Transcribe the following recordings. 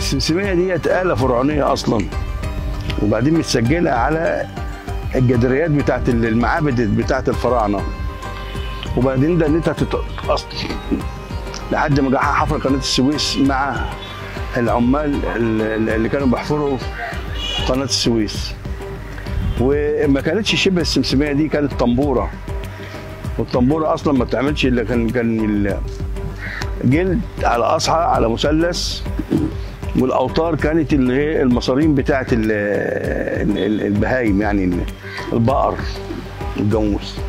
السمسميه ديت آلة فرعونية أصلا وبعدين متسجلة على الجدريات بتاعت المعابد بتاعت الفراعنة وبعدين ده انت أصلا لحد ما جه حفر قناة السويس مع العمال اللي كانوا بيحفروا قناة السويس وما كانتش شبه السمسمية دي كانت طنبورة والطنبورة أصلا ما بتعملش إلا كان كان جلد على أصحى على مثلث والاوتار كانت اللي هي المصارين بتاعت ال- ال- البهايم يعني البقر الجاموس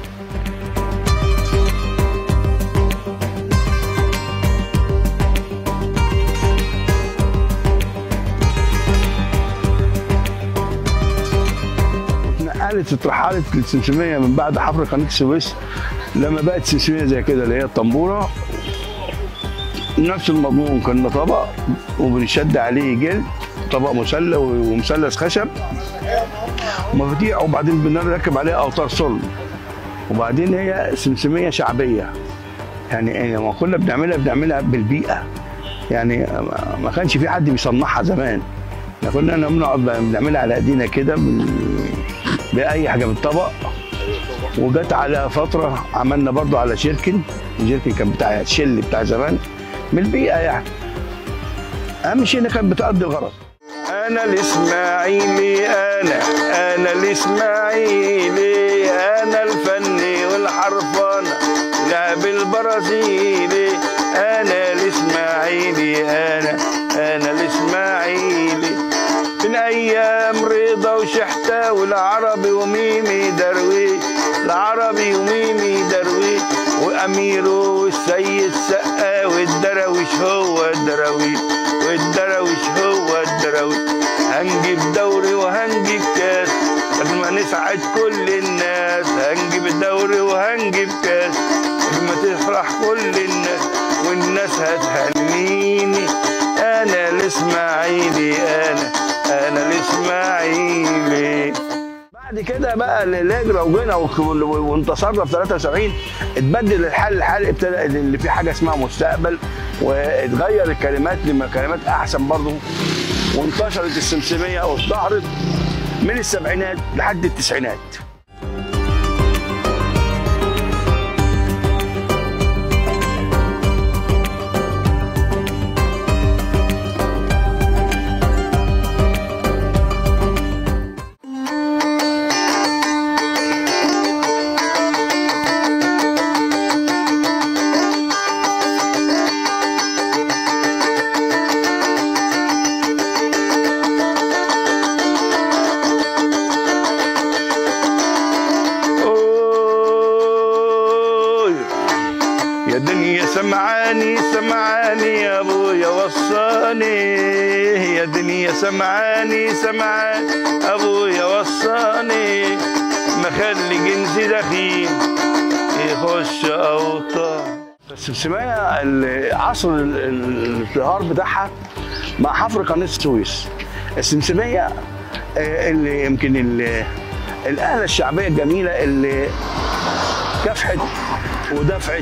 اتنقلت اترحلت للسمسميه من بعد حفر قناه السويس لما بقت سمسميه زي كده اللي هي الطنبوره نفس المضمون كنا طبق وبنشد عليه جلد طبق مثلث ومثلث خشب مفاتيح وبعدين بنركب عليه اوتار صلب وبعدين هي سمسميه شعبيه يعني لما كنا بنعملها بنعملها بالبيئه يعني ما كانش في حد بيصنعها زمان احنا كنا بنقعد بنعملها على ايدينا كده بال- باي حاجه بالطبق وجت على فتره عملنا برضو على شيركن الشيركن كان بتاع الشل بتاع زمان من البيئه يعني اهم شيء انها كانت بتأدي الغرض انا الاسماعيلي انا انا الاسماعيلي انا الفني والحرفنه لعب البرازيلي انا الاسماعيلي انا انا الاسماعيلي من ايام رضا وشحته والعربي وميمي دروي العربي وميمي دروي واميره والسيد سقا والدرويش هو الدروي والدرويش هو الدروي هنجيب دوري وهنجيب كاس لما نسعد كل الناس هنجيب دوري وهنجيب كاس لما تفرح كل الناس والناس هتهنيني انا الاسماعيلي انا انا الاسماعيلي بعد كده بقى الهجره وجينا وك- وانتصرنا في 73 اتبدل الحال الحال ابتدى اللي في حاجه اسمها مستقبل واتغير الكلمات لما كلمات احسن برضه وانتشرت السمسميه وازدهرت من السبعينات لحد التسعينات أوي يا دنيا سمعاني سمعاني يا ابويا وصاني يا دنيا سمعاني سمعاني ابويا وصاني ما خلي جنسي دخيل يخش اوطان السمسمية ال- عصر ال- ال- الازدهار بتاعها مع حفر قناة السويس السمسمية آه، اللي يمكن ال- الآلة الشعبية الجميلة اللي كافحت ودفعت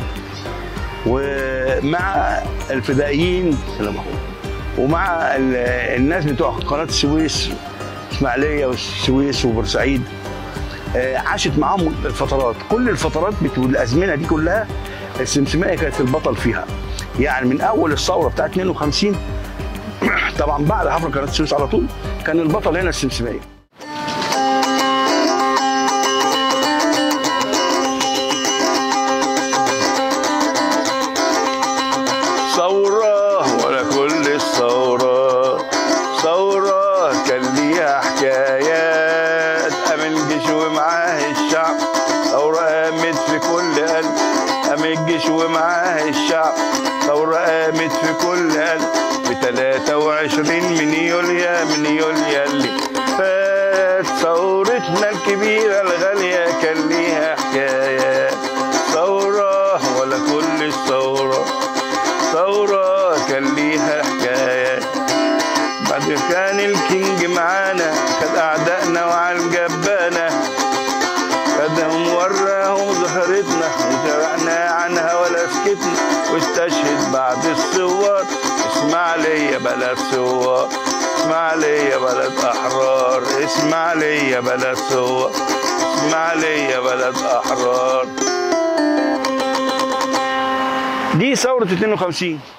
ومع الفدائيين ومع ال- الناس بتوع قناة السويس اسماعيلية والسويس وبورسعيد آه، عاشت معاهم الفترات كل الفترات بت- والازمنه دي كلها السمسميه كانت البطل فيها يعني من اول الثوره بتاعت 52 طبعا بعد حفر قناه السويس على طول كان البطل هنا السمسميه ثورة ولا كل الثورة ثورة كان ليها حكايات قام الجيش ومعاه الشعب ثورة قامت في كل قلب قام الجيش ومعاه الشعب ثورة قامت في كل قلب في 23 من يوليا من يوليا اللي فات ثورتنا الكبيرة الغالية كان ليها حكايات ثورة ولا كل الثورة ثورة كان ليها حكايات بعد كان الكينج معانا خد أعدائنا وعلى الجبانة خدهم وراهم ظهرتنا وشرعنا عنها ولا سكتنا واستشهد بعد الثوار اسماعيلية بلد ثوار اسماعيلية بلد أحرار اسماعيلية بلد ثوار اسماعيلية بلد أحرار دي ثورة 52